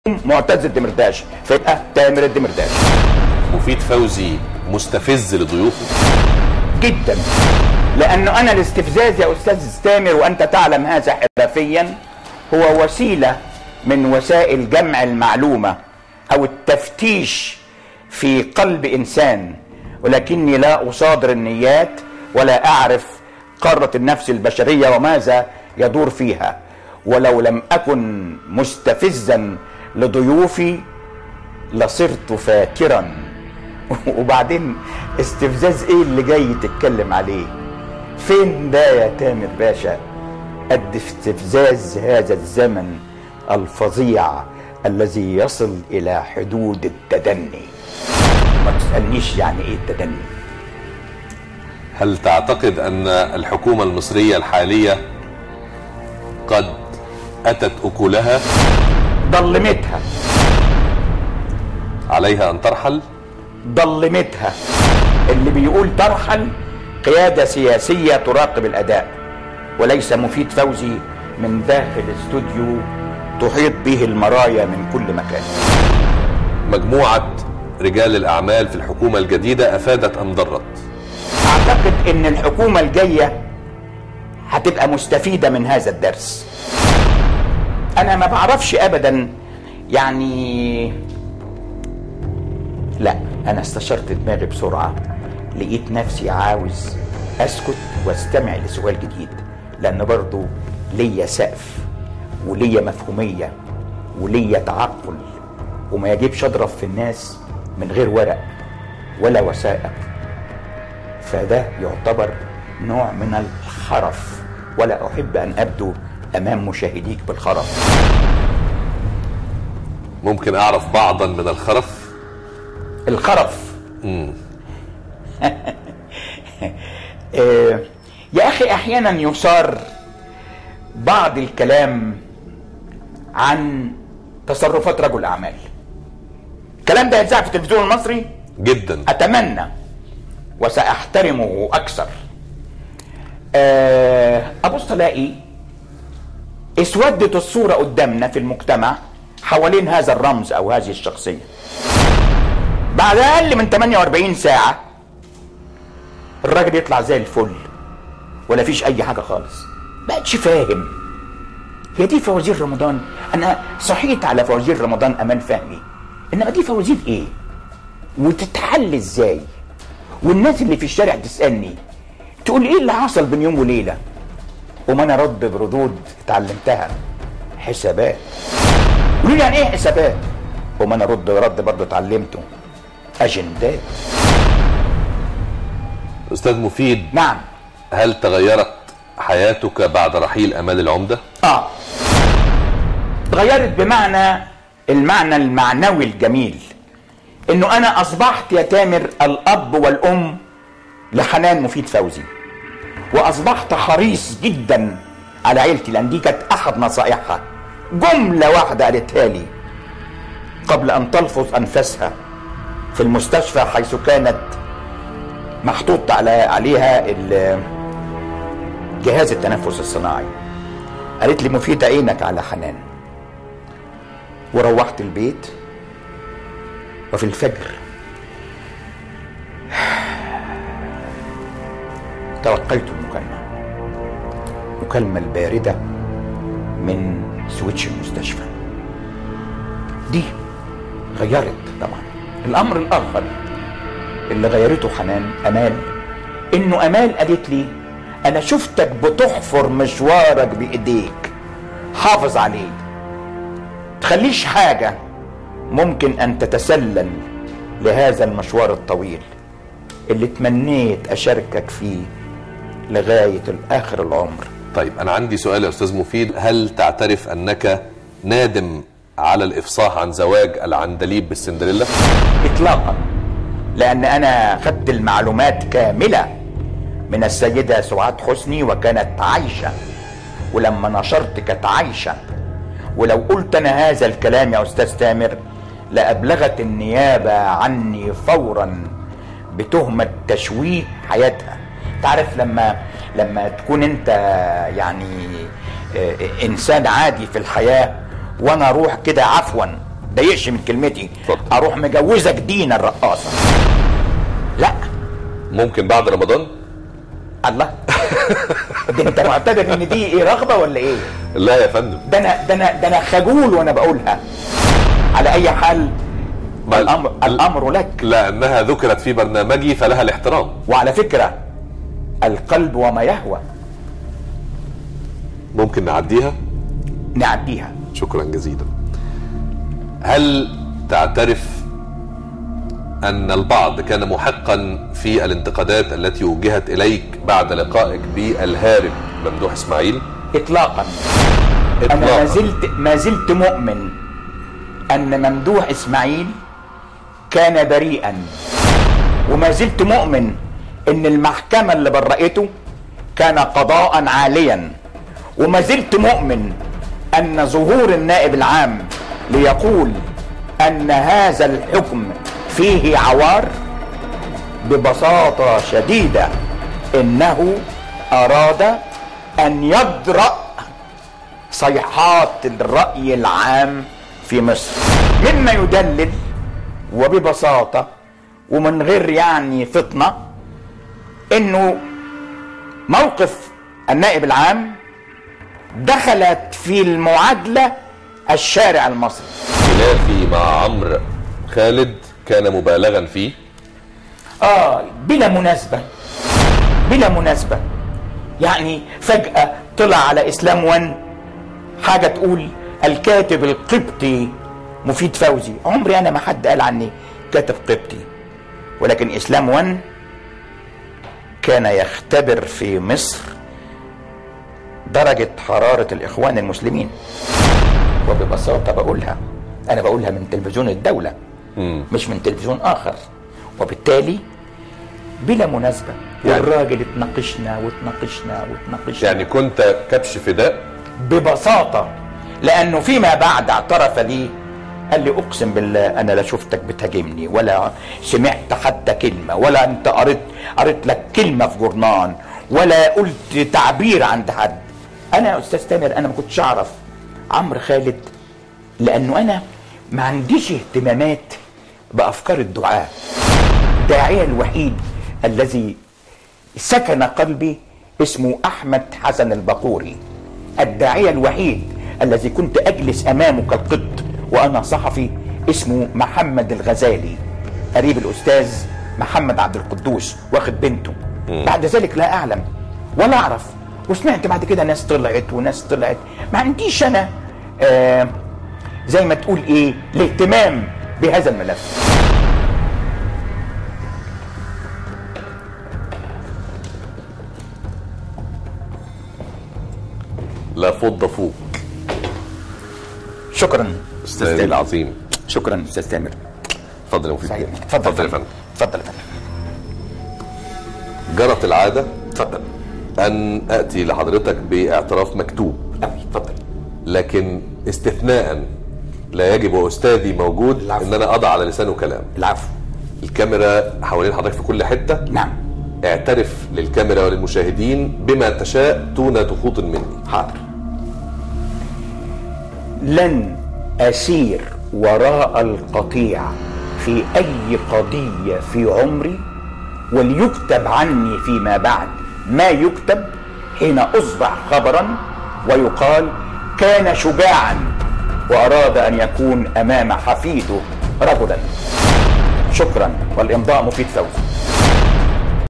معتز الدمرداش فيبقى تامر الدمرداش مفيد فوزي مستفز لضيوفه جدا لانه انا الاستفزاز يا استاذ تامر وانت تعلم هذا حرفيا هو وسيله من وسائل جمع المعلومه او التفتيش في قلب انسان ولكني لا اصادر النيات ولا اعرف قاره النفس البشريه وماذا يدور فيها ولو لم اكن مستفزا لضيوفي لصرت فاكرا وبعدين استفزاز ايه اللي جاي تتكلم عليه فين ده يا تامر باشا قد استفزاز هذا الزمن الفظيع الذي يصل الى حدود التدني ما تسالنيش يعني ايه التدني هل تعتقد ان الحكومه المصريه الحاليه قد اتت اكلها ضلمتها عليها ان ترحل ضلمتها اللي بيقول ترحل قيادة سياسية تراقب الأداء وليس مفيد فوزي من داخل استوديو تحيط به المرايا من كل مكان مجموعه رجال الاعمال في الحكومه الجديده افادت ام ضرت أعتقد إن الحكومة الجاية هتبقى مستفيدة من هذا الدرس أنا ما بعرفش أبدا يعني لا أنا استشرت دماغي بسرعة لقيت نفسي عاوز أسكت واستمع لسؤال جديد لأن برضو ليا سقف وليا مفهومية وليا تعقل وما يجبش أضرب في الناس من غير ورق ولا وثائق فده يعتبر نوع من الخرف ولا أحب أن أبدو أمام مشاهديك بالخرف ممكن اعرف بعضا من الخرف الخرف آه، يا أخي أحيانا يثار بعض الكلام عن تصرفات رجل أعمال الكلام ده يتذاع في التلفزيون المصري جدا أتمنى وسأحترمه أكثر آه، أبص ألاقي اسودت الصورة قدامنا في المجتمع حوالين هذا الرمز أو هذه الشخصية بعد أقل من 48 ساعة الراجل يطلع زي الفل ولا فيش أي حاجة خالص بقتش فاهم هي دي فوازير رمضان أنا صحيت على فوازير رمضان أمال فهمي إنما دي فوازير إيه وتتحل إزاي والناس اللي في الشارع تسالني تقول ايه اللي حصل بين يوم وليله وما انا رد بردود اتعلمتها حسابات يقولوا لي يعني ايه حسابات وما انا رد رد برضه اتعلمته اجندات استاذ مفيد نعم هل تغيرت حياتك بعد رحيل امال العمده اه اتغيرت بمعنى المعنى المعنوي الجميل انه انا اصبحت يا تامر الاب والام لحنان مفيد فوزي واصبحت حريص جدا على عيلتي لان دي كانت احد نصائحها جمله واحده قالتها لي قبل ان تلفظ انفاسها في المستشفى حيث كانت محطوط على عليها ال- جهاز التنفس الصناعي قالت لي مفيد عينك على حنان وروحت البيت وفي الفجر تلقيت المكالمة المكالمة الباردة من سويتش المستشفى دي غيرت طبعا الأمر الآخر اللي غيرته حنان أمال إنه أمال قالت لي أنا شفتك بتحفر مشوارك بإيديك حافظ عليه تخليش حاجة ممكن ان تتسلل لهذا المشوار الطويل اللي تمنيت اشاركك فيه لغايه اخر العمر طيب انا عندي سؤال يا استاذ مفيد هل تعترف انك نادم على الافصاح عن زواج العندليب بالسندريلا اطلاقا لان انا خدت المعلومات كامله من السيده سعاد حسني وكانت عايشه ولما نشرت كانت عايشه ولو قلت انا هذا الكلام يا استاذ تامر لابلغت النيابه عني فورا بتهمه تشويه حياتها تعرف لما لما تكون انت يعني آه، انسان عادي في الحياه وانا اروح كده عفوا تضايقش من كلمتي اتفضل. اروح مجوزك دينا الرقاصه لا ممكن بعد رمضان الله ده انت معتبر ان دي ايه رغبه ولا ايه لا يا فندم ده انا ده انا ده انا خجول وانا بقولها على اي حال ما- الامر الامر لك لانها ذكرت في برنامجي فلها الاحترام وعلى فكره القلب وما يهوى ممكن نعديها نعديها شكرا جزيلا هل تعترف ان البعض كان محقا في الانتقادات التي وجهت اليك بعد لقائك بالهارب ممدوح اسماعيل اطلاقا انا ما اطلاقا زلت ما زلت مؤمن ان ممدوح اسماعيل كان بريئا وما زلت مؤمن ان المحكمه اللي برأته كان قضاء عاليا وما زلت مؤمن ان ظهور النائب العام ليقول ان هذا الحكم فيه عوار ببساطه شديده انه اراد ان يدرأ صيحات الرأي العام في مصر مما يدلل وببساطة ومن غير يعني فطنة انه موقف النائب العام دخلت في المعادلة الشارع المصري خلافي مع عمرو خالد كان مبالغا فيه اه بلا مناسبة بلا مناسبة يعني فجأة طلع على اسلام وان حاجة تقول الكاتب القبطي مفيد فوزي عمري انا ما حد قال عني كاتب قبطي ولكن اسلام وان كان يختبر في مصر درجة حرارة الاخوان المسلمين وببساطة بقولها انا بقولها من تلفزيون الدولة مش من تلفزيون اخر وبالتالي بلا مناسبة يعني- والراجل اتناقشنا واتناقشنا واتناقشنا يعني كنت كبش فداء ببساطة لأنه فيما بعد اعترف لي قال لي أقسم بالله أنا لا شفتك بتهاجمني ولا سمعت حتى كلمة ولا أنت قريت قريت لك كلمة في جورنان ولا قلت تعبير عند حد أنا يا أستاذ تامر أنا ما كنتش أعرف عمرو خالد لأنه أنا ما عنديش اهتمامات بأفكار الدعاة الداعية الوحيد الذي سكن قلبي اسمه احمد حسن البقوري الداعيه الوحيد الذي كنت اجلس امامه كالقط وانا صحفي اسمه محمد الغزالي قريب الاستاذ محمد عبد القدوس واخد بنته بعد ذلك لا اعلم ولا اعرف وسمعت بعد كده ناس طلعت وناس طلعت ما عنديش انا آه زي ما تقول ايه الاهتمام بهذا الملف لا فض فوق شكرا استاذ تامر. العظيم شكرا استاذ تامر اتفضل يا مفيد صحيح. بيه. اتفضل اتفضل يا فندم اتفضل يا فندم جرت العاده اتفضل ان اتي لحضرتك باعتراف مكتوب قوي اتفضل لكن استثناء لا يجب واستاذي موجود العفو. ان انا اضع على لسانه كلام العفو الكاميرا حوالين حضرتك في كل حته نعم اعترف للكاميرا وللمشاهدين بما تشاء دون تخوض مني حاضر لن اسير وراء القطيع في اي قضيه في عمري وليكتب عني فيما بعد ما يكتب حين اصبح خبرا ويقال كان شجاعا واراد ان يكون امام حفيده رجلا شكرا والامضاء مفيد فوزي